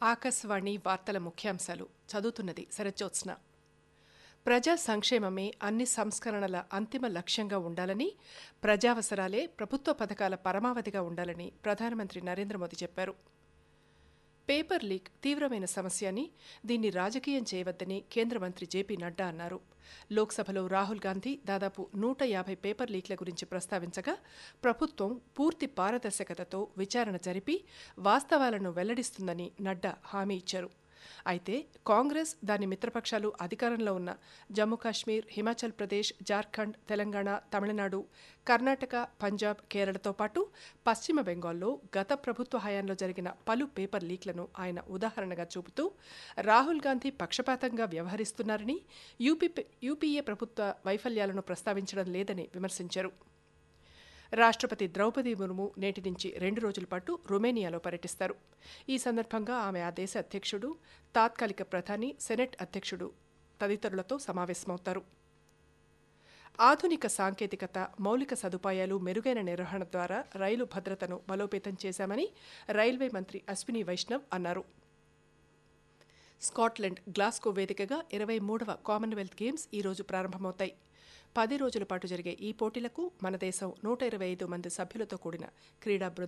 ఆకాశవాణి వార్తల ముఖ్యాంశాలు చదువుతున్నది శరజ్యోత్స్న ప్రజా సంక్షేమమే అన్ని సంస్కరణల అంతిమ లక్ష్యంగా ఉండాలని ప్రజావసరాలే ప్రభుత్వ పథకాల పరమావధిగా ఉండాలని ప్రధానమంత్రి నరేంద్ర మోదీ చెప్పారు పేపర్ లీక్ తీవ్రమైన సమస్య అని దీన్ని రాజకీయం చేయవద్దని కేంద్ర మంత్రి జేపీ నడ్డా అన్నారు లోక్సభలో రాహుల్ గాంధీ దాదాపు నూట యాభై పేపర్ లీక్ల గురించి ప్రస్తావించగా ప్రభుత్వం పూర్తి పారదర్శకతతో విచారణ జరిపి వాస్తవాలను వెల్లడిస్తుందని నడ్డా హామీ ఇచ్చారు అయితే కాంగ్రెస్ దాని మిత్రపక్షాలు అధికారంలో ఉన్న జమ్మూ కాశ్మీర్ హిమాచల్ ప్రదేశ్ జార్ఖండ్ తెలంగాణ తమిళనాడు కర్ణాటక పంజాబ్ కేరళతో పాటు పశ్చిమ బెంగాల్లో గత ప్రభుత్వ హయాంలో జరిగిన పలు పేపర్ లీక్లను ఆయన ఉదాహరణగా చూపుతూ రాహుల్ గాంధీ పక్షపాతంగా వ్యవహరిస్తున్నారని యూపీ యూపీఏ ప్రభుత్వ వైఫల్యాలను ప్రస్తావించడం లేదని విమర్శించారు రాష్ట్రపతి ద్రౌపది ముర్ము నేటి నుంచి రెండు రోజుల పాటు రొమేనియాలో పర్యటిస్తారు ఈ సందర్భంగా ఆమె ఆ దేశ అధ్యక్షుడు తాత్కాలిక ప్రధాని సెనెట్ అధ్యక్షుడు తదితరులతో సమావేశమవుతారు ఆధునిక సాంకేతికత మౌలిక సదుపాయాలు మెరుగైన నిర్వహణ ద్వారా రైలు భద్రతను బలోపేతం చేశామని రైల్వే మంత్రి అశ్విని వైష్ణవ్ అన్నారు స్కాట్లాండ్ గ్లాస్కో వేదికగా ఇరవై మూడవ కామన్వెల్త్ గేమ్స్ ఈరోజు ప్రారంభమవుతాయి పది రోజుల పాటు జరిగే ఈ పోటీలకు మన దేశం నూట ఇరవై ఐదు మంది సభ్యులతో కూడిన క్రీడా బృందం